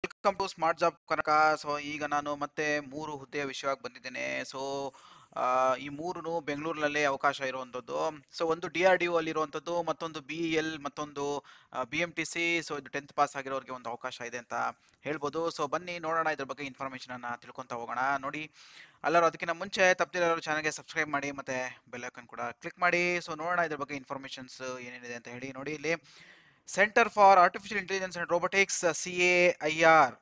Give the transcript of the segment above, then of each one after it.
welcome to smart job ಕನಕ so ಈಗ ನಾನು ಮತ್ತೆ ಮೂರು ಹುದ್ದೆಯ ವಿಷಯವಾಗಿ ಬಂದಿದ್ದೇನೆ ಸೊ ಈ ಮೂರು ಬೆಂಗಳೂರಿನಲ್ಲೇ ಅವಕಾಶ ಇರುವಂಥದ್ದು ಸೊ ಒಂದು ಡಿ ಆರ್ ಡಿ ಒ ಅಲ್ಲಿ ಇರುವಂಥದ್ದು ಮತ್ತೊಂದು ಬಿ ಎಲ್ ಮತ್ತೊಂದು B M T C so ಇದು ಟೆಂತ್ ಪಾಸ್ ಆಗಿರೋರಿಗೆ ಒಂದು ಅವಕಾಶ ಇದೆ ಅಂತ ಹೇಳ್ಬೋದು ಸೊ ಬನ್ನಿ ನೋಡೋಣ ಇದ್ರ ಬಗ್ಗೆ ಇನ್ಫಾರ್ಮೇಶನ್ ಅನ್ನ ತಿಳ್ಕೊಂತ ಹೋಗೋಣ ನೋಡಿ ಎಲ್ಲರೂ ಅದಕ್ಕಿಂತ ಮುಂಚೆ ತಪ್ಪದಿರೋರು ಚಾನಲ್ಗೆ ಸಬ್ಸ್ಕ್ರೈಬ್ ಮಾಡಿ ಮತ್ತೆ ಬೆಲ್ ಐಕನ್ ಕೂಡ ಕ್ಲಿಕ್ ಮಾಡಿ ಸೊ ನೋಡೋಣ ಇದ್ರ ಬಗ್ಗೆ ಇನ್ಫಾರ್ಮೇಶನ್ಸ್ ಏನೇನಿದೆ ಅಂತ ಹೇಳಿ ನೋಡಿ ಇಲ್ಲಿ centre for artificial intelligence and robotics C A I R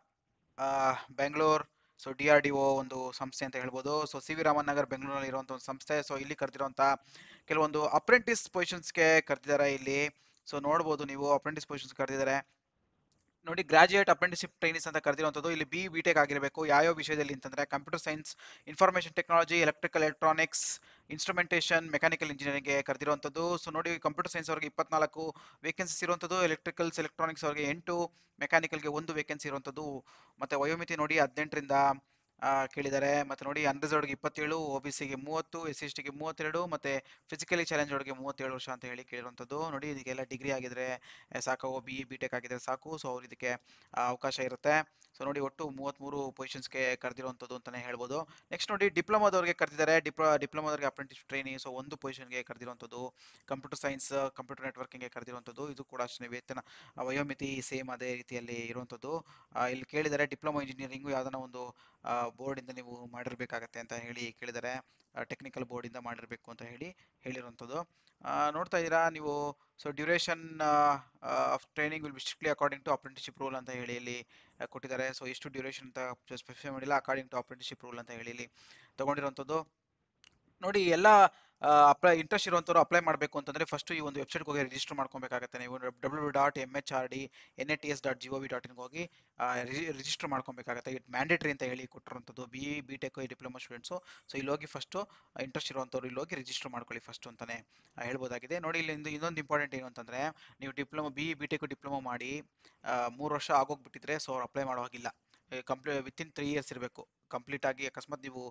Bengaluru so D R D O ಒಂದು ಸಂಸ್ಥೆ ಅಂತ ಹೇಳ್ಬೋದು so C V Raman Nagar ಬೆಂಗಳೂರಲ್ಲಿ ಇರುವಂತ ಒಂದು ಸಂಸ್ಥೆ ಸೊ ಇಲ್ಲಿ ಕರೆದಿರುವಂತ ಕೆಲವೊಂದು ಅಪ್ರೆಂಟಿಸ್ ಪೊಸಿಷನ್ಸ್ಗೆ ಕರೆದಿದ್ದಾರೆ ಇಲ್ಲಿ ಸೊ ನೋಡ್ಬೋದು ನೀವು ಅಪ್ರೆಂಟಿಸ್ ಪೊಸಿಷನ್ಸ್ ಕರೆದಿದ್ದಾರೆ ನೋಡಿ ಗ್ರಾಜುಯೇಟ್ ಅಪ್ರೆಂಟಿಸ್ಶಿಪ್ ಟ್ರೈನಿಸ್ ಅಂತ ಕರೆದಿರುವಂಥದ್ದು ಇಲ್ಲಿ ಬಿ ಬಿ ಟೆಕ್ ಆಗಿರಬೇಕು ಯಾವ್ಯಾವ ವಿಷಯದಲ್ಲಿ ಅಂತಂದ್ರೆ computer science information technology electrical electronics instrumentation mechanical ಇಂಜಿನಿಯರಿಂಗ್ಗೆ ಕರೆದಿರುವಂಥದ್ದು ಸೊ ನೋಡಿ ಕಂಪ್ಯೂಟರ್ ಸೈನ್ಸ್ ಅವರಿಗೆ ಇಪ್ಪತ್ನಾಲ್ಕು ವೇಕೆನ್ಸೀಸ್ ಇರುವಂಥದ್ದು ಎಲೆಕ್ಟ್ರಿಕಲ್ಸ್ ಎಲೆಕ್ಟ್ರಾನಿಕ್ಸ್ ಅವರಿಗೆ ಎಂಟು ಮೆಕ್ಯಾನಿಕಲ್ಗೆ ಒಂದು ವೇಕೆನ್ಸಿ ಇರುವಂಥದ್ದು ಮತ್ತೆ ವಯೋಮಿತಿ ನೋಡಿ ಹದಿನೆಂಟರಿಂದ ಕೇಳಿದ್ದಾರೆ ಮತ್ತೆ ನೋಡಿ ಅನ್ರಿಸರ್ವ್ಡ್ಗೆ ಇಪ್ಪತ್ತೇಳು ಒ ಬಿ ಸಿಗೆ ಮೂವತ್ತು ಎಸ್ ಸಿ ಎಸ್ ಟಿಗೆ ಮೂವತ್ತೆರಡು ಮತ್ತೆ ಫಿಸಿಕಲಿ ಚಾಲೆಂಜ್ ಅವ್ರಿಗೆ ಮೂವತ್ತೇಳು ವರ್ಷ ಅಂತ ಹೇಳಿ ಕೇಳಿರುವಂಥದ್ದು ನೋಡಿ ಇದಕ್ಕೆಲ್ಲ ಡಿಗ್ರಿ ಆಗಿದ್ರೆ ಸಾಕು ಬಿ ಬಿ ಟೆಕ್ ಆಗಿದ್ರೆ ಸಾಕು ಸೊ ಅವ್ರು ಇದಕ್ಕೆ ಅವಕಾಶ ಇರುತ್ತೆ ಸೊ ನೋಡಿ ಒಟ್ಟು ಮೂವತ್ತ್ಮೂರು ಪೊಸಿಷನ್ಸ್ಗೆ ಕರೆದಿರುವಂಥದ್ದು ಅಂತಲೇ ಹೇಳ್ಬೋದು ನೆಕ್ಸ್ಟ್ ನೋಡಿ ಡಿಪ್ಲೊಮಾದವ್ರಿಗೆ ಕರೆದಿದ್ದಾರೆ ಡಿಪ್ಲೊ ಡಿಪ್ಲೊಮಾದವ್ರಿಗೆ ಅಪ್ರೆಂಟಿಸ್ ಟ್ರೈನಿಂಗ್ ಸೊ ಒಂದು ಪೊಸಿಷನ್ಗೆ ಕರೆದಿರುವಂಥದ್ದು ಕಂಪ್ಯೂಟರ್ ಸೈನ್ಸ್ ಕಂಪ್ಯೂಟರ್ ನೆಟ್ವರ್ಕಿಂಗ್ಗೆ ಕರೆದಿರುವಂಥದ್ದು ಇದು ಕೂಡ ಅಷ್ಟೇ ವೇತನ ವಯೋಮಿತಿ ಸೇಮ್ ಅದೇ ರೀತಿಯಲ್ಲಿ ಇರುವಂಥದ್ದು ಇಲ್ಲಿ ಕೇಳಿದರೆ ಡಿಪ್ಲೊಮಾ ಇಂಜಿನಿಯರಿಂಗು ಯಾವ್ದಾನ ಒಂದು ಬೋರ್ಡಿಂದ ನೀವು ಮಾಡಿರಬೇಕಾಗತ್ತೆ ಅಂತ ಹೇಳಿ ಕೇಳಿದ್ದಾರೆ ಟೆಕ್ನಿಕಲ್ ಬೋರ್ಡಿಂದ ಮಾಡಿರಬೇಕು ಅಂತ ಹೇಳಿ ಹೇಳಿರುವಂಥದ್ದು ನೋಡ್ತಾ ಇದ್ದೀರಾ ನೀವು so duration of training will be strictly according to apprenticeship rule ಅಂತ ಹೇಳಿ ಇಲ್ಲಿ ಕೊಟ್ಟಿದ್ದಾರೆ ಸೊ ಎಷ್ಟು ಡ್ಯೂರೇಷನ್ ಅಂತ ಸ್ಪೆಸಿಫೈ ಮಾಡಿಲ್ಲ ಅಕಾರ್ಡಿಂಗ್ ಟು ಅಪ್ರೆಂಟಿಶಿಪ್ ರೂಲ್ ಅಂತ ಹೇಳಿ ಇಲ್ಲಿ ತಗೊಂಡಿರುವಂಥದ್ದು ನೋಡಿ ಎಲ್ಲ ಅಪ್ಲೈ ಇಂಟ್ರೆಸ್ಟ್ ಇರುವಂಥವ್ರು ಅಪ್ಲೈ ಮಾಡಬೇಕು ಅಂತಂದರೆ ಫಸ್ಟ್ ಈ ಒಂದು ವೆಬ್ಸೈಟ್ಗೆ ಹೋಗಿ ರಿಜಿಸ್ಟರ್ ಮಾಡ್ಕೊಬೇಕಾಗುತ್ತೆ ನೀವು W dot M H R D N A T S dot G O V dot ಇನ್ಗೆ ಹೋಗಿ ರಿಜಿಸ್ಟರ್ ಮಾಡ್ಕೊಬೇಕಾಗುತ್ತೆ ಇಟ್ ಮ್ಯಾಂಡೇಟ್ರಿ ಅಂತ ಹೇಳಿ ಕೊಟ್ಟಿರುವಂಥದ್ದು B E B tech diploma students so ಇಲ್ಲಿ ಹೋಗಿ ಫಸ್ಟು ಇಂಟ್ರೆಸ್ಟ್ ಇರುವಂಥವ್ರು ಇಲ್ಲಿ ಹೋಗಿ ರಿಜಿಸ್ಟರ್ ಮಾಡ್ಕೊಳ್ಳಿ ಫಸ್ಟ್ ಅಂತಲೇ ಹೇಳ್ಬೋದಾಗಿದೆ ನೋಡಿ ಇಲ್ಲಿ ಇನ್ನೊಂದು ಇಂಪಾರ್ಟೆಂಟ್ ಏನು ಅಂತಂದರೆ ನೀವು diploma B B tech diploma ಮಾಡಿ ಮೂರು ವರ್ಷ ಆಗೋಗ್ಬಿಟ್ಟಿದ್ರೆ ಸೊ ಅವ್ರು ಅಪ್ಲೈ ಮಾಡೋ ಹಾಗಿಲ್ಲ ಕಂಪ್ಲೀ ವಿತಿನ್ ತ್ರೀ ಇಯರ್ಸ್ ಇರಬೇಕು ಕಂಪ್ಲೀಟ್ ಆಗಿ ಅಕಸ್ಮಾತ್ ನೀವು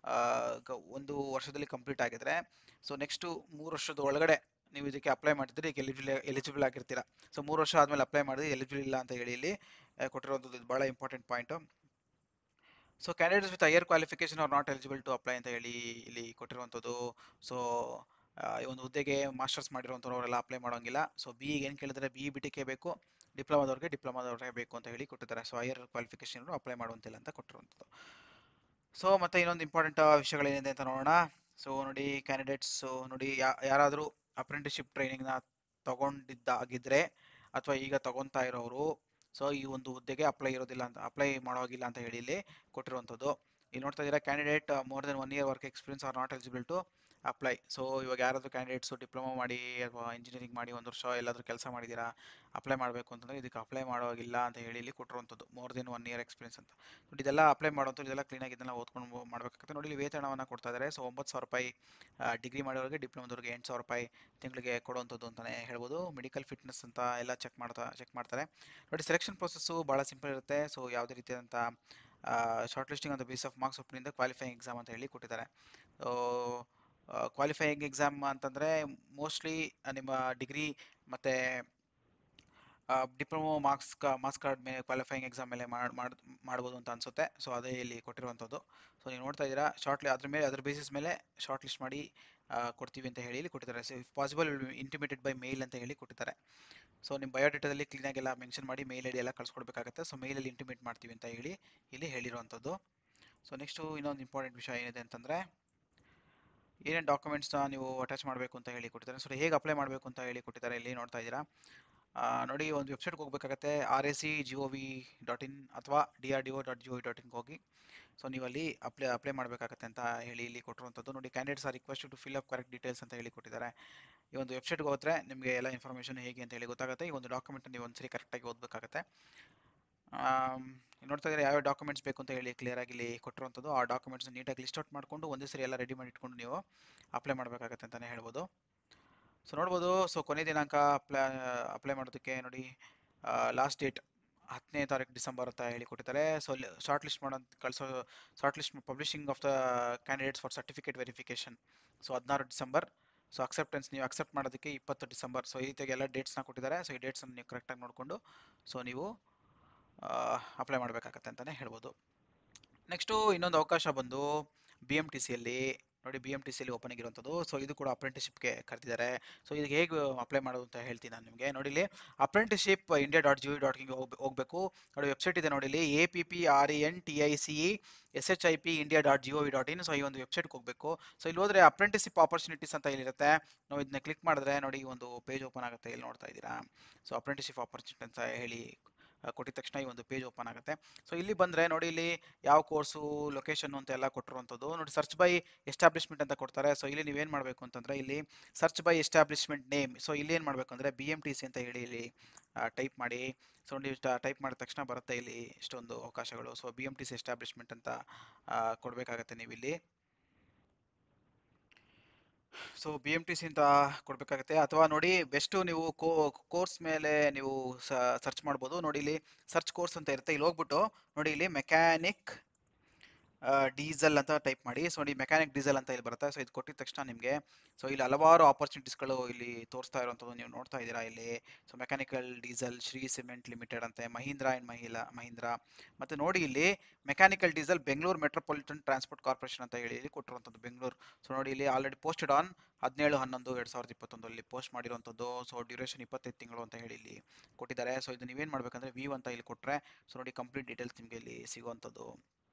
ಒಂದು ವರ್ಷದಲ್ಲಿ ಕಂಪ್ಲೀಟ್ ಆಗಿದ್ರೆ ಸೊ ನೆಕ್ಸ್ಟು ಮೂರು ವರ್ಷದ ಒಳಗಡೆ ನೀವು ಇದಕ್ಕೆ ಅಪ್ಲೈ ಮಾಡಿದ್ರೆ ಈಗ ಎಲಿಜಿಬಲ್ ಎಲಿಜಿಬಲ್ ಆಗಿರ್ತೀರಾ ಸೊ ಮೂರು ವರ್ಷ ಆದಮೇಲೆ ಅಪ್ಲೈ ಮಾಡಿದ್ರೆ ಎಲಿಜಿಬಲ್ ಇಲ್ಲ ಅಂತ ಹೇಳಿ ಇಲ್ಲಿ ಕೊಟ್ಟಿರುವಂಥದ್ದು ಇದು ಭಾಳ important point so candidates with higher qualification are not eligible to apply ಅಂತ ಹೇಳಿ ಇಲ್ಲಿ ಕೊಟ್ಟಿರುವಂಥದ್ದು ಸೊ ಈ ಒಂದು ಹುದ್ದೆಗೆ ಮಾಸ್ಟರ್ಸ್ ಮಾಡಿರುವಂಥವ್ರು ಅವರೆಲ್ಲ ಅಪ್ಲೈ ಮಾಡೋಂಗಿಲ್ಲ ಸೊ ಬಿ ಏನು ಕೇಳಿದ್ರೆ ಬಿ ಬಿ ಟಿಕೆ ಬೇಕು ಡಿಪ್ಲೊಮಾದವ್ರಿಗೆ ಡಿಪ್ಲೊಮಾದವ್ರಿಗೆ ಬೇಕು ಅಂತ ಹೇಳಿ ಕೊಟ್ಟಿದ್ದಾರೆ ಸೊ ಹೈಯರ್ ಕ್ವಾಲಿಫಿಕೇಶನ್ ಅಪ್ಲೈ ಮಾಡುವಂತಿಲ್ಲ ಅಂತ ಕೊಟ್ಟಿರುವಂಥದ್ದು ಸೊ ಮತ್ತೆ ಇನ್ನೊಂದು ಇಂಪಾರ್ಟೆಂಟ್ ವಿಷಯಗಳೇನಿದೆ ಅಂತ ನೋಡೋಣ ಸೊ ನೋಡಿ ಕ್ಯಾಂಡಿಡೇಟ್ಸ್ ನೋಡಿ ಯಾರಾದರೂ ಅಪ್ರೆಂಟಿಸ್ಶಿಪ್ ಟ್ರೈನಿಂಗ್ನ ತಗೊಂಡಿದ್ದಾಗಿದ್ರೆ ಅಥವಾ ಈಗ ತಗೊಂತಾ ಇರೋರು ಸೊ ಈ ಒಂದು ಹುದ್ದೆಗೆ ಅಪ್ಲೈ ಇರೋದಿಲ್ಲ ಅಂತ ಅಪ್ಲೈ ಮಾಡೋಗಿಲ್ಲ ಅಂತ ಹೇಳಿ ಇಲ್ಲಿ ಕೊಟ್ಟಿರುವಂಥದ್ದು ಇಲ್ಲಿ ನೋಡ್ತಾ ಇದ್ದೀರಾ candidate more than one year work experience are not eligible to apply so ಇವಾಗ ಯಾರಾದರೂ ಕ್ಯಾಂಡಿಡೇಟ್ಸು ಡಿಪ್ಲೊಮಾ ಮಾಡಿ ಅಥವಾ ಇಂಜಿನಿಯರಿಂಗ್ ಮಾಡಿ ಒಂದು ವರ್ಷ ಎಲ್ಲಾದರೂ ಕೆಲಸ ಮಾಡಿದ್ದೀರಾ ಅಪ್ಲೈ ಮಾಡಬೇಕು ಅಂತಂದರೆ ಇದಕ್ಕೆ ಅಪ್ಲೈ ಮಾಡೋಗಿಲ್ಲ ಅಂತ ಹೇಳಿ ಇಲ್ಲಿ ಕೊಟ್ಟಿರುವಂಥದ್ದು more than one year experience ಅಂತ ನೋಡಿ ಇದೆಲ್ಲ ಅಪ್ಲೈ ಮಾಡುವಂಥದ್ದು ಇದೆಲ್ಲ ಕ್ಲೀನಾಗಿ ಇದೆಲ್ಲ ಓದ್ಕೊಂಡು ಮಾಡಬೇಕಾಗುತ್ತೆ ನೋಡಿ ಇಲ್ಲಿ ವೇತನವನ್ನು ಕೊಡ್ತಾ ಇದ್ದಾರೆ ಸೊ ಒಂಬತ್ತು ಸಾವಿರ ರೂಪಾಯಿ ಡಿಗ್ರಿ ಮಾಡೋರಿಗೆ ಡಿಪ್ಲೊಮಾದವ್ರಿಗೆ ಎಂಟು ಸಾವಿರ ರೂಪಾಯಿ ತಿಂಗಳಿಗೆ ಕೊಡುವಂಥದ್ದು ಅಂತಲೇ ಹೇಳ್ಬೋದು ಮೆಡಿಕಲ್ ಫಿಟ್ನೆಸ್ ಅಂತ ಎಲ್ಲ ಚೆಕ್ ಮಾಡ್ತಾ ಚೆಕ್ ಮಾಡ್ತಾರೆ ನೋಡಿ ಸೆಲೆಕ್ಷನ್ ಪ್ರೊಸೆಸ್ಸು ಭಾಳ ಸಿಂಪಲ್ ಇರುತ್ತೆ ಸೊ ಯಾವುದೇ ರೀತಿಯಾದಂಥ ಶಾರ್ಟ್ ಲಿಸ್ಟಿಂಗ್ ಅಂತ ಬೇಸ್ ಆಫ್ ಮಾರ್ಕ್ಸ್ ಒಪ್ಪಿನಿಂದ ಕ್ವಾಲಿಫೈಯಿಂಗ್ ಎಕ್ಸಾಮ್ ಅಂತ ಹೇಳಿ ಕೊಟ್ಟಿದ್ದಾರೆ ಕ್ವಾಲಿಫೈಯಿಂಗ್ ಎಕ್ಸಾಮ್ ಅಂತಂದರೆ ಮೋಸ್ಟ್ಲಿ ನಿಮ್ಮ ಡಿಗ್ರಿ ಮತ್ತು ಡಿಪ್ಲೊಮೊ ಮಾರ್ಕ್ಸ್ ಕ ಮಾರ್ಕ್ಸ್ ಕಾರ್ಡ್ ಮೇಲೆ ಕ್ವಾಲಿಫೈಯಿಂಗ್ ಎಕ್ಸಾಮ್ ಮೇಲೆ ಮಾಡಿ ಮಾಡ್ಬೋದು ಅಂತ ಅನಿಸುತ್ತೆ ಸೊ ಅದೇ ಇಲ್ಲಿ ಕೊಟ್ಟಿರುವಂಥದ್ದು ಸೊ ನೀವು ನೋಡ್ತಾ ಇದ್ದೀರಾ ಶಾರ್ಟ್ ಅದ್ರ ಮೇಲೆ ಅದ್ರ ಬೇಸಿಸ್ ಮೇಲೆ ಶಾರ್ಟ್ ಲಿಸ್ಟ್ ಮಾಡಿ ಕೊಡ್ತೀವಿ ಅಂತ ಹೇಳಿ ಕೊಟ್ಟಿದ್ದಾರೆ so if possible intimated by mail ಅಂತ ಹೇಳಿ ಕೊಟ್ಟಿದ್ದಾರೆ ಸೊ ನಿಮ್ಮ ಬಯೋಡೇಟಾದಲ್ಲಿ ಕ್ಲೀನಾಗೆಲ್ಲ ಮೆನ್ಷನ್ ಮಾಡಿ ಮೇಲ್ ಐ ಡಿ ಎಲ್ಲ ಕಳ್ಸ್ಕೊಡ್ಬೇಕಾಗುತ್ತೆ ಸೊ ಮೇಲಲ್ಲಿ ಇಂಟಿಮೇಟ್ ಮಾಡ್ತೀವಿ ಅಂತ ಹೇಳಿ ಇಲ್ಲಿ ಹೇಳಿರುವಂಥದ್ದು ಸೊ ನೆಕ್ಸ್ಟು ಇನ್ನೊಂದು ಇಂಪಾರ್ಟೆಂಟ್ ವಿಷಯ ಏನಿದೆ ಅಂತಂದರೆ ಏನೇನು ಡಾಕ್ಯುಮೆಂಟ್ಸ್ನ ನೀವು ಅಟ್ಯಾಚ್ ಮಾಡಬೇಕು ಅಂತ ಹೇಳಿ ಕೊಟ್ಟಿದ್ದಾರೆ ಸೊ ಹೇಗೆ ಅಪ್ಲೈ ಮಾಡಬೇಕು ಅಂತ ಹೇಳಿ ಕೊಟ್ಟಿದ್ದಾರೆ ಇಲ್ಲಿ ನೋಡ್ತಾ ಇದ್ದೀರಾ ನೋಡಿ ಒಂದು ವೆಬ್ಸೈಟ್ಗೆ ಹೋಗಬೇಕಾಗತ್ತೆ R A C G O V dot in ಅಥವಾ D R D O dot G O V dot ಇನ್ಗೆ ಹೋಗಿ ಸೊ ನೀವು ಅಲ್ಲಿ ಅಪ್ಲೈ ಅಪ್ಲೈ ಮಾಡಬೇಕಾಗತ್ತೆ ಅಂತ ಹೇಳಿ ಇಲ್ಲಿ ಕೊಟ್ಟಿರುವಂಥದ್ದು ನೋಡಿ candidates are request to fill up correct details ಅಂತ ಹೇಳಿ ಕೊಟ್ಟಿದ್ದಾರೆ ಈ ಒಂದು ವೆಬ್ಸೈಟ್ಗೆ ಹೋದರೆ ನಿಮಗೆ ಎಲ್ಲ ಇನ್ಫಾರ್ಮೇಷನ್ ಹೇಗೆ ಅಂತ ಹೇಳಿ ಗೊತ್ತಾಗುತ್ತೆ ಈ ಒಂದು ಡಾಕ್ಯುಮೆಂಟ್ ನೀವು ಒಂದ್ಸರಿ ಕರೆಕ್ಟಾಗಿ ಓದಬೇಕಾಗತ್ತೆ ನೋಡ್ತಾ ಇದ್ದಾರೆ ಯಾವ ಡಾಕ್ಯುಮೆಂಟ್ಸ್ ಬೇಕು ಅಂತ ಹೇಳಿ ಕ್ಲಿಯರ್ ಆಗಿ ಇಲ್ಲಿ ಕೊಟ್ಟಿರುವಂಥದ್ದು ಆ ಡಾಕ್ಯುಮೆಂಟ್ಸ್ ನೀಟಾಗಿ ಲಿಸ್ಟ್ ಔಟ್ ಮಾಡಿಕೊಂಡು ಒಂದೇ ಸರಿ ಎಲ್ಲ ರೆಡಿ ಮಾಡಿ ಇಟ್ಕೊಂಡು ನೀವು ಅಪ್ಲೈ ಮಾಡಬೇಕಾಗತ್ತೆ ಅಂತಲೇ ಹೇಳ್ಬೋದು ಸೊ ನೋಡ್ಬೋದು ಸೊ ಕೊನೆ ದಿನಾಂಕ ಅಪ್ಲೈ ಅಪ್ಲೈ ಮಾಡೋದಕ್ಕೆ ನೋಡಿ ಲಾಸ್ಟ್ ಡೇಟ್ ಹತ್ತನೇ ತಾರೀಕು ಡಿಸೆಂಬರ್ ಅಂತ ಹೇಳಿ ಕೊಟ್ಟಿದ್ದಾರೆ ಸೊ ಶಾರ್ಟ್ ಲಿಸ್ಟ್ ಮಾಡೋ ಕಳಿಸೋ shortlist publishing of the candidates for certificate verification so ಹದಿನಾರು ಡಿಸೆಂಬರ್ ಸೊ ಅಕ್ಸೆಪ್ಟೆನ್ಸ್ ನೀವು ಅಕ್ಸೆಪ್ಟ್ ಮಾಡೋದಕ್ಕೆ ಇಪ್ಪತ್ತು ಡಿಸೆಂಬರ್ ಸೊ ಈ ರೀತಿಯಾಗಿ ಎಲ್ಲ ಡೇಟ್ಸ್ನ ಕೊಟ್ಟಿದ್ದಾರೆ ಸೊ ಈ ಡೇಟ್ಸನ್ನು ನೀವು ಕರೆಕ್ಟಾಗಿ ನೋಡಿಕೊಂಡು ಸೊ ನೀವು ಅಪ್ಲೈ ಮಾಡಬೇಕಾಗತ್ತೆ ಅಂತಲೇ ಹೇಳ್ಬೋದು ನೆಕ್ಸ್ಟು ಇನ್ನೊಂದು ಅವಕಾಶ ಬಂದು ಬಿ ಎಮ್ ಟಿ ಸಿಯಲ್ಲಿ ನೋಡಿ ಬಿ ಎಮ್ ಟಿ ಸಿಯಲ್ಲಿ ಓಪನ್ ಆಗಿರುವಂಥದ್ದು ಸೊ ಇದು ಕೂಡ ಅಪ್ರೆಂಟಿಸ್ಶಿಪ್ಗೆ ಕರೆದಿದ್ದಾರೆ ಸೊ ಇದಕ್ಕೆ ಹೇಗೆ ಅಪ್ಲೈ ಮಾಡೋದು ಅಂತ ಹೇಳ್ತೀನಿ ನಾನು ನಿಮಗೆ ನೋಡಿ ಇಲ್ಲಿ apprenticeship India dot G dot ಇನ್ಗೆ ಹೋಗಬೇಕು ನೋಡಿ ವೆಬ್ಸೈಟ್ ಇದೆ ನೋಡಿ ಇಲ್ಲಿ A P P R E N T I C E S H I P India dot G O V dot in so ಈ ಒಂದು ವೆಬ್ಸೈಟ್ಗೆ ಹೋಗಬೇಕು ಸೊ ಇಲ್ಲಿ ಹೋದ್ರೆ ಅಪ್ರೆಂಟಿಸ್ಶಿಪ್ ಆಪರ್ಚುನಿಟೀಸ್ ಅಂತ ಇಲ್ಲಿರುತ್ತೆ ನಾವು ಇದನ್ನ ಕ್ಲಿಕ್ ಮಾಡಿದ್ರೆ ನೋಡಿ ಈ ಒಂದು ಪೇಜ್ ಓಪನ್ ಆಗುತ್ತೆ ಇಲ್ಲಿ ನೋಡ್ತಾ ಇದ್ದೀರಾ ಸೊ ಅಪ್ರೆಂಟಿಸ್ಶಿಪ್ ಆಪರ್ಚುನಿಟಿ ಅಂತ ಹೇಳಿ ಆ, ಕೊಟ್ಟಿದ ತಕ್ಷಣ ಈ ಒಂದು ಪೇಜ್ ಓಪನ್ ಆಗುತ್ತೆ ಸೊ ಇಲ್ಲಿ ಬಂದರೆ ನೋಡಿ ಇಲ್ಲಿ ಯಾವ ಕೋರ್ಸು ಲೊಕೇಶನ್ ಅಂತ ಎಲ್ಲ ಕೊಟ್ಟಿರುವಂಥದ್ದು ನೋಡಿ ಸರ್ಚ್ ಬೈ ಎಸ್ಟಾಬ್ಲಿಷ್ಮೆಂಟ್ ಅಂತ ಕೊಡ್ತಾರೆ ಸೊ ಇಲ್ಲಿ ನೀವೇನು ಮಾಡಬೇಕು ಅಂತಂದರೆ ಇಲ್ಲಿ search by establishment name so ಇಲ್ಲಿ ಏನು ಮಾಡಬೇಕು ಅಂದರೆ ಬಿ ಎಮ್ ಟಿ ಸಿ ಅಂತ ಹೇಳಿ ಇಲ್ಲಿ ಟೈಪ್ ಮಾಡಿ ಸೊ ನೀವು ಟೈಪ್ ಮಾಡಿದ ತಕ್ಷಣ ಬರುತ್ತೆ ಇಲ್ಲಿ ಇಷ್ಟೊಂದು ಅವಕಾಶಗಳು so B M T C establishment ಅಂತ ಕೊಡಬೇಕಾಗತ್ತೆ ನೀವು ಇಲ್ಲಿ so B M T C ಅಂತ ಕೊಡಬೇಕಾಗುತ್ತೆ ಅಥವಾ ನೋಡಿ ಬೆಸ್ಟು ನೀವು ಕೋ ಕೋರ್ಸ್ ಮೇಲೆ ನೀವು ಸರ್ಚ್ ಮಾಡ್ಬೋದು ನೋಡಿ ಇಲ್ಲಿ ಸರ್ಚ್ ಕೋರ್ಸ್ ಅಂತ ಇರುತ್ತೆ ಇಲ್ಲಿ ಹೋಗ್ಬಿಟ್ಟು ನೋಡಿ ಇಲ್ಲಿ ಮೆಕ್ಯಾನಿಕ್ ಡೀಸೆಲ್ ಅಂತ ಟೈಪ್ ಮಾಡಿ ಸೊ ನೋಡಿ ಮೆಕ್ಯಾನಿಕ್ ಡೀಸೆಲ್ ಅಂತ ಇಲ್ಲಿ ಬರುತ್ತೆ ಸೊ ಇದು ಕೊಟ್ಟಿದ ತಕ್ಷಣ ನಿಮಗೆ ಸೊ ಇಲ್ಲಿ ಹಲವಾರು ಆಪರ್ಚುನಿಟೀಸ್ಗಳು ಇಲ್ಲಿ ತೋರಿಸ್ತಾ ಇರುವಂಥದ್ದು ನೀವು ನೋಡ್ತಾ ಇದ್ದೀರಾ ಇಲ್ಲಿ so mechanical diesel Shri cement limited ಅಂತೆ ಮಹೀಂದ್ರಾ ಆ್ಯಂಡ್ ಮಹಿಲಾ ಮಹೀಂದ್ರಾ ಮತ್ತು ನೋಡಿ ಇಲ್ಲಿ mechanical diesel Bengaluru metropolitan transport corporation ಅಂತ ಹೇಳಿ ಇಲ್ಲಿ ಕೊಟ್ಟಿರುವಂಥದ್ದು ಬೆಂಗಳೂರು ಸೊ ನೋಡಿ ಇಲ್ಲಿ ಆಲ್ರೆಡಿ ಪೋಸ್ಟೆಡ್ ಆನ್ ಹದಿನೇಳು ಹನ್ನೊಂದು ಎರಡು ಸಾವಿರದ ಇಪ್ಪತ್ತೊಂದರಲ್ಲಿ ಪೋಸ್ಟ್ ಮಾಡಿರುವಂಥದ್ದು ಸೊ ಡ್ಯೂರೇಷನ್ ಇಪ್ಪತ್ತೈದು ತಿಂಗಳು ಅಂತ ಹೇಳಿ ಇಲ್ಲಿ ಕೊಟ್ಟಿದ್ದಾರೆ ಸೊ ಇದು ನೀವೇನು ಮಾಡಬೇಕಂದ್ರೆ ವ್ಯೂ ಅಂತ ಇಲ್ಲಿ ಕೊಟ್ಟರೆ ಸೊ ನೋಡಿ ಕಂಪ್ಲೀಟ್ ಡೀಟೇಲ್ಸ್ ನಿಮಗೆ ಇಲ್ಲಿ ಸಿಗುವಂಥದ್ದು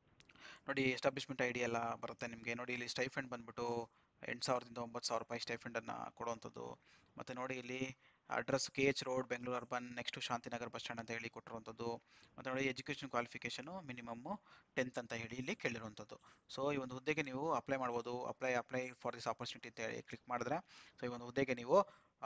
ನೋಡಿ ಎಸ್ಟಾಬ್ಲಿಷ್ಮೆಂಟ್ ಐ ಡಿ ಎಲ್ಲ ಬರುತ್ತೆ ನಿಮಗೆ ನೋಡಿ ಇಲ್ಲಿ ಸ್ಟೈಫಂಡ್ ಬಂದ್ಬಿಟ್ಟು ಎಂಟು ಸಾವಿರದಿಂದ ಒಂಬತ್ತು ಸಾವಿರ ರೂಪಾಯಿ ಸ್ಟೈಫಂಡನ್ನು ಕೊಡುವಂಥದ್ದು ಮತ್ತು ನೋಡಿ ಇಲ್ಲಿ address K H road Bengaluru urban next Shantinagar bus stand ಅಂತ ಹೇಳಿ ಕೊಟ್ಟಿರುವಂಥದ್ದು ಮತ್ತು ನೋಡಿ ಎಜುಕೇಷನ್ ಕ್ವಾಲಿಫಿಕೇಷನು ಮಿನಿಮಮ್ಮು ಟೆಂತ್ ಅಂತ ಹೇಳಿ ಇಲ್ಲಿ ಕೇಳಿರುವಂಥದ್ದು ಸೊ ಈ ಒಂದು ಹುದ್ದೆಗೆ ನೀವು ಅಪ್ಲೈ ಮಾಡ್ಬೋದು apply apply for this opportunity ಅಂತ ಹೇಳಿ ಕ್ಲಿಕ್ ಮಾಡಿದ್ರೆ ಸೊ ಈ ಒಂದು ಹುದ್ದೆಗೆ ನೀವು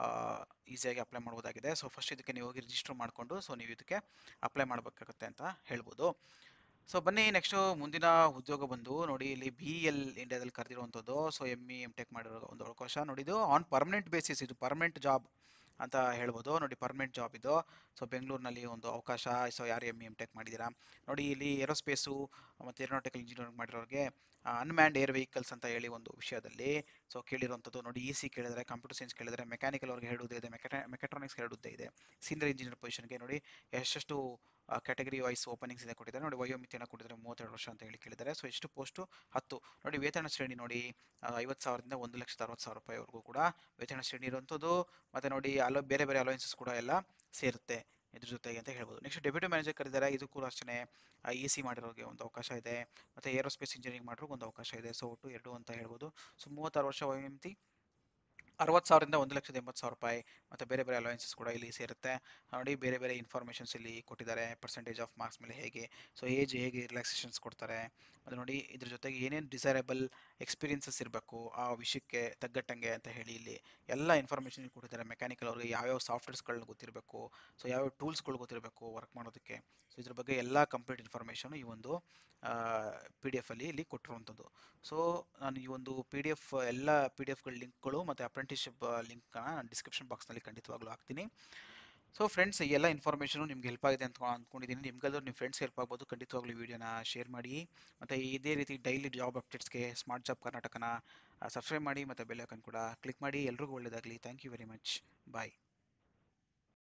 ಈಸಿಯಾಗಿ ಅಪ್ಲೈ ಮಾಡ್ಬೋದಾಗಿದೆ ಸೊ ಫಸ್ಟ್ ಇದಕ್ಕೆ ನೀವು ಹೋಗಿ ರಿಜಿಸ್ಟರ್ ಮಾಡಿಕೊಂಡು ಸೊ ನೀವು ಇದಕ್ಕೆ ಅಪ್ಲೈ ಮಾಡಬೇಕಾಗುತ್ತೆ ಅಂತ ಹೇಳ್ಬೋದು ಸೊ ಬನ್ನಿ ನೆಕ್ಸ್ಟು ಮುಂದಿನ ಉದ್ಯೋಗ ಬಂದು ನೋಡಿ ಇಲ್ಲಿ ಬಿ ಎಲ್ ಇಂಡಿಯಾದಲ್ಲಿ ಕರೆದಿರುವಂಥದ್ದು so M E M tech ಮಾಡಿರೋ ಒಂದು ಅವಕಾಶ ನೋಡಿ ಇದು ಆನ್ ಪರ್ಮನೆಂಟ್ ಬೇಸಿಸ್ ಇದು ಪರ್ಮನೆಂಟ್ ಜಾಬ್ ಅಂತ ಹೇಳ್ಬೋದು ನೋಡಿ ಪರ್ಮನೆಂಟ್ ಜಾಬ್ ಇದು ಸೊ ಬೆಂಗಳೂರಿನಲ್ಲಿ ಒಂದು ಅವಕಾಶ ಸೊ ಯಾರು ಎಮ್ ಇ ಎಮ್ ಟೆಕ್ ಮಾಡಿದ್ದೀರಾ ನೋಡಿ ಇಲ್ಲಿ ಏರೋಸ್ಪೇಸು ಮತ್ತು ಏರೋನಾಟಿಕಲ್ ಇಂಜಿನಿಯರಿಂಗ್ ಮಾಡಿರೋರಿಗೆ ಅನ್ಮ್ಯಾನ್ಡ್ ಏರ್ ವೆಹಿಕಲ್ಸ್ ಅಂತ ಹೇಳಿ ಒಂದು ವಿಷಯದಲ್ಲಿ ಸೊ ಕೇಳಿರುವಂಥದ್ದು ನೋಡಿ ಇ ಸಿ ಕೇಳಿದರೆ ಕಂಪ್ಯೂಟರ್ ಸೈನ್ಸ್ ಕೇಳಿದರೆ ಮೆಕ್ಯಾನಿಕಲ್ ಅವ್ರಿಗೆ ಎರಡು ಹುದ್ದೆ ಇದೆ ಮೆಕ್ಯಾಟ ಮೆಕ್ಯಾಟ್ರಾನಿಕ್ಸ್ ಎರಡು ಹುದ್ದೆ ಇದೆ ಸೀನಿಯರ್ ಇಂಜಿನಿಯರ್ ಪೊಸಿಷನ್ಗೆ ನೋಡಿ ಎಷ್ಟೆಷ್ಟು ಕ್ಯಾಟಗರಿ ವೈಸ್ ಓಪನಿಂಗ್ಸ್ ಇದೆ ಕೊಟ್ಟಿದ್ದಾರೆ ನೋಡಿ ವಯೋಮಿತಿಯನ್ನು ಕೊಟ್ಟಿದ್ದಾರೆ ಮೂವತ್ತೆರಡು ವರ್ಷ ಅಂತ ಹೇಳಿ ಕೇಳಿದ್ದಾರೆ ಸೊ ಎಷ್ಟು ಪೋಸ್ಟು ಹತ್ತು ನೋಡಿ ವೇತನ ಶ್ರೇಣಿ ನೋಡಿ ಐವತ್ತು ಸಾವಿರದಿಂದ ಒಂದು ಲಕ್ಷದ ಅರವತ್ತು ಸಾವಿರ ರೂಪಾಯಿವರೆಗೂ ಕೂಡ ವೇತನ ಶ್ರೇಣಿ ಇರುವಂಥದ್ದು ಮತ್ತು ನೋಡಿ ಅಲೋ ಬೇರೆ ಬೇರೆ ಅಲೋಯನ್ಸಸ್ ಕೂಡ ಎಲ್ಲ ಸೇರುತ್ತೆ ಇದ್ರ ಜೊತೆಗೆ ಅಂತ ಹೇಳ್ಬೋದು ನೆಕ್ಸ್ಟ್ ಡೆಪ್ಯೂಟಿ ಮ್ಯಾನೇಜರ್ ಕರೆದಿದ್ದಾರೆ ಇದು ಕೂಡ ಅಷ್ಟೇ ಇ ಸಿ ಮಾಡಿರೋರಿಗೆ ಒಂದು ಅವಕಾಶ ಇದೆ ಮತ್ತು ಏರೋಸ್ಪೇಸ್ ಇಂಜಿನಿಯರಿಂಗ್ ಮಾಡಿರೋಕೆ ಒಂದು ಅವಕಾಶ ಇದೆ ಸೊ ಒಟ್ಟು ಎರಡು ಅಂತ ಹೇಳ್ಬೋದು ಸೊ ಮೂವತ್ತಾರು ವರ್ಷ ವಯೋಮಿತಿ ಅರವತ್ತು ಸಾವಿರದಿಂದ ಒಂದು ಲಕ್ಷದ ಎಂಬತ್ತು ಸಾವಿರ ರೂಪಾಯಿ ಮತ್ತು ಬೇರೆ ಬೇರೆ ಅಲೋಯನ್ಸಸ್ ಕೂಡ ಇಲ್ಲಿ ಸೇರುತ್ತೆ ನೋಡಿ ಬೇರೆ ಬೇರೆ ಇನ್ಫಾರ್ಮೇಷನ್ಸ್ ಇಲ್ಲಿ ಕೊಟ್ಟಿದ್ದಾರೆ ಪರ್ಸೆಂಟೇಜ್ ಆಫ್ ಮಾರ್ಕ್ಸ್ ಮೇಲೆ ಹೇಗೆ ಸೊ ಏಜ್ ಹೇಗೆ ರಿಲ್ಯಾಕ್ಸೇಷನ್ಸ್ ಕೊಡ್ತಾರೆ ಮತ್ತು ನೋಡಿ ಇದ್ರ ಜೊತೆಗೆ ಏನೇನು ಡಿಸೈರಬಲ್ ಎಕ್ಸ್ಪೀರಿಯನ್ಸಸ್ ಇರಬೇಕು ಆ ವಿಷಯಕ್ಕೆ ತಗ್ಗಟ್ಟಂಗೆ ಅಂತ ಹೇಳಿ ಇಲ್ಲಿ ಎಲ್ಲ ಇನ್ಫಾರ್ಮೇಷನ್ ಕೊಟ್ಟಿದ್ದಾರೆ ಮೆಕ್ಯಾನಿಕಲ್ ಅವ್ರಿಗೆ ಯಾವ್ಯಾವ ಸಾಫ್ಟ್ವೇರ್ಸ್ಗಳನ್ನ ಗೊತ್ತಿರಬೇಕು ಸೊ ಯಾವ್ಯಾವ ಟೂಲ್ಸ್ಗಳು ಗೊತ್ತಿರಬೇಕು ವರ್ಕ್ ಮಾಡೋದಕ್ಕೆ ಸೊ ಇದ್ರ ಬಗ್ಗೆ ಎಲ್ಲ ಕಂಪ್ಲೀಟ್ ಇನ್ಫಾರ್ಮೇಷನ್ ಈ ಒಂದು ಪಿ ಡಿ ಎಫಲ್ಲಿ ಇಲ್ಲಿ ಕೊಟ್ಟಿರುವಂಥದ್ದು ಸೊ ನಾನು ಈ ಒಂದು ಪಿ ಡಿ ಎಫ್ ಎಲ್ಲ ಪಿ ಡಿ ಎಫ್ಗಳ ಲಿಂಕ್ಗಳು ಮತ್ತು ಅಪ್ರೆಂಟಿಸ್ಶಿಪ್ ಲಿಂಕ್ನ ನಾನು ಡಿಸ್ಕ್ರಿಪ್ಷನ್ ಬಾಕ್ಸ್ನಲ್ಲಿ ಖಂಡಿತವಾಗ್ಲೂ ಹಾಕ್ತೀನಿ ಸೊ ಫ್ರೆಂಡ್ಸ್ ಈ ಎಲ್ಲ ಇನ್ಫಾರ್ಮೇಷನು ನಿಮ್ಗೆ ಹೆಲ್ಪ್ ಆಗಿದೆ ಅಂತ ಅಂದ್ಕೊಂಡಿದ್ದೀನಿ ನಿಮ್ಗಾದ್ರೂ ನಿಮ್ಮ ಫ್ರೆಂಡ್ಸ್ ಹೆಲ್ಪ್ ಆಗ್ಬೋದು ಖಂಡಿತವಾಗ್ಲೂ ಈ ವಿಡಿಯೋನ ಶೇರ್ ಮಾಡಿ ಮತ್ತು ಇದೇ ರೀತಿ ಡೈಲಿ ಜಾಬ್ ಅಪ್ಡೇಟ್ಸ್ಗೆ ಸ್ಮಾರ್ಟ್ ಜಾಬ್ ಕರ್ನಾಟಕನ ಸಬ್ಸ್ಕ್ರೈಬ್ ಮಾಡಿ ಮತ್ತು ಬೆಲ್ ಐಕನ್ ಕೂಡ ಕ್ಲಿಕ್ ಮಾಡಿ ಎಲ್ರಿಗೂ ಒಳ್ಳೆಯದಾಗಲಿ thank you very much bye